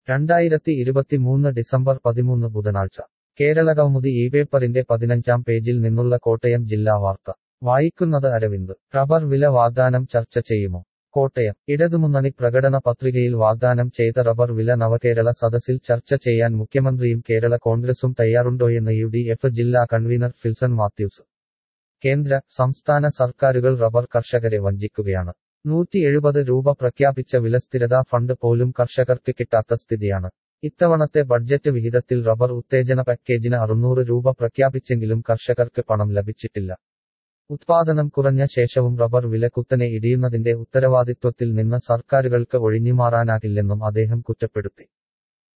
രണ്ടായിരത്തി ഇരുപത്തിമൂന്ന് ഡിസംബർ പതിമൂന്ന് ബുധനാഴ്ച കേരളകൗമുദി ഈ പേപ്പറിന്റെ പതിനഞ്ചാം പേജിൽ നിന്നുള്ള കോട്ടയം ജില്ലാ വാർത്ത വായിക്കുന്നത് അരവിന്ദ് റബ്ബർ വില വാഗ്ദാനം ചർച്ച ചെയ്യുമോ കോട്ടയം ഇടതുമുന്നണി പ്രകടന പത്രികയിൽ വാഗ്ദാനം ചെയ്ത റബ്ബർ വില നവകേരള സദസ്സിൽ ചർച്ച ചെയ്യാൻ മുഖ്യമന്ത്രിയും കേരള കോൺഗ്രസും തയ്യാറുണ്ടോയെന്ന് യു ഡി എഫ് ജില്ലാ കൺവീനർ ഫിൽസൺ മാത്യൂസ് കേന്ദ്ര സംസ്ഥാന സർക്കാരുകൾ റബ്ബർ കർഷകരെ വഞ്ചിക്കുകയാണ് നൂറ്റി എഴുപത് രൂപ പ്രഖ്യാപിച്ച വിലസ്ഥിരതാ ഫണ്ട് പോലും കർഷകർക്ക് കിട്ടാത്ത സ്ഥിതിയാണ് ഇത്തവണത്തെ ബഡ്ജറ്റ് വിഹിതത്തിൽ റബ്ബർ ഉത്തേജന പാക്കേജിന് അറുന്നൂറ് രൂപ പ്രഖ്യാപിച്ചെങ്കിലും കർഷകർക്ക് പണം ലഭിച്ചിട്ടില്ല ഉത്പാദനം കുറഞ്ഞ ശേഷവും റബ്ബർ വില കുത്തനെ ഇടിയുന്നതിന്റെ ഉത്തരവാദിത്വത്തിൽ നിന്ന് സർക്കാരുകൾക്ക് ഒഴിഞ്ഞുമാറാനാകില്ലെന്നും അദ്ദേഹം കുറ്റപ്പെടുത്തി